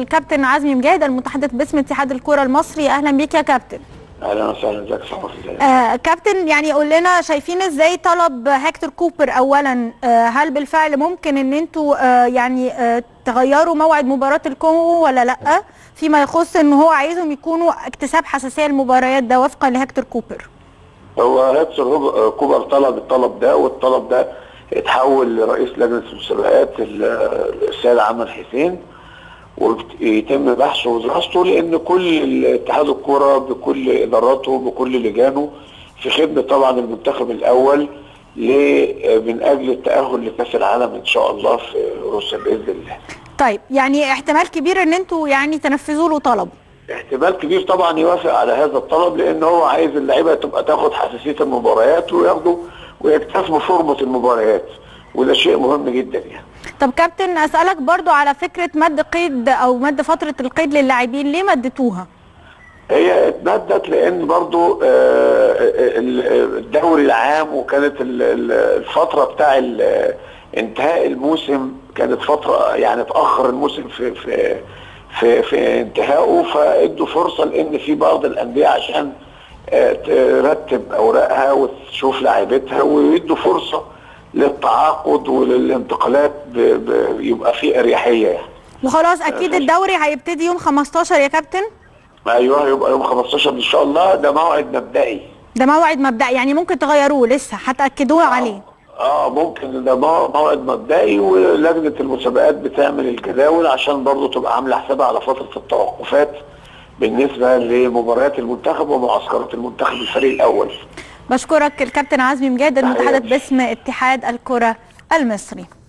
الكابتن عزمي مجاهد المتحدث باسم اتحاد الكره المصري اهلا بيك يا كابتن اهلا وسهلا ازيك يا صباح آه كابتن يعني قول لنا شايفين ازاي طلب هيكتور كوبر اولا آه هل بالفعل ممكن ان انتوا آه يعني آه تغيروا موعد مباراه الكونغو ولا لا فيما يخص ان هو عايزهم يكونوا اكتساب حساسيه المباريات ده وفقا لهيكتور كوبر هو هيكتور كوبر طلب الطلب ده والطلب ده اتحول لرئيس لجنه المسابقات السيد عمر حسين ويتم بحثه ودراسته لان كل اتحاد الكوره بكل اداراته بكل لجانه في خدمه طبعا المنتخب الاول من اجل التاهل لكاس العالم ان شاء الله في روسيا باذن الله. طيب يعني احتمال كبير ان انتوا يعني تنفذوا له طلب. احتمال كبير طبعا يوافق على هذا الطلب لان هو عايز اللعيبه تبقى تاخد حساسيه المباريات وياخدوا ويكتسبوا فورمه المباريات وده شيء مهم جدا يعني. طب كابتن اسالك برضو على فكره مد قيد او مد فتره القيد للاعبين ليه مدتوها؟ هي اتمدت لان برضو الدوري العام وكانت الفتره بتاع انتهاء الموسم كانت فتره يعني اتاخر الموسم في في في, في انتهائه فادوا فرصه لان في بعض الانديه عشان ترتب اوراقها وتشوف لاعيبتها ويدوا فرصه للتعاقد وللانتقالات يبقى في اريحيه يعني. وخلاص اكيد الدوري هيبتدي يوم 15 يا كابتن؟ ايوه يبقى يوم 15 ان شاء الله ده موعد مبدئي ده موعد مبدئي يعني ممكن تغيروه لسه هتاكدوه عليه اه ممكن ده موعد مبدئي ولجنه المسابقات بتعمل الجداول عشان برضه تبقى عامله حسابها على فتره التوقفات بالنسبه لمباريات المنتخب ومعسكرات المنتخب الفريق الاول بشكرك الكابتن عزمي مجاهد المتحدث باسم اتحاد الكره المصري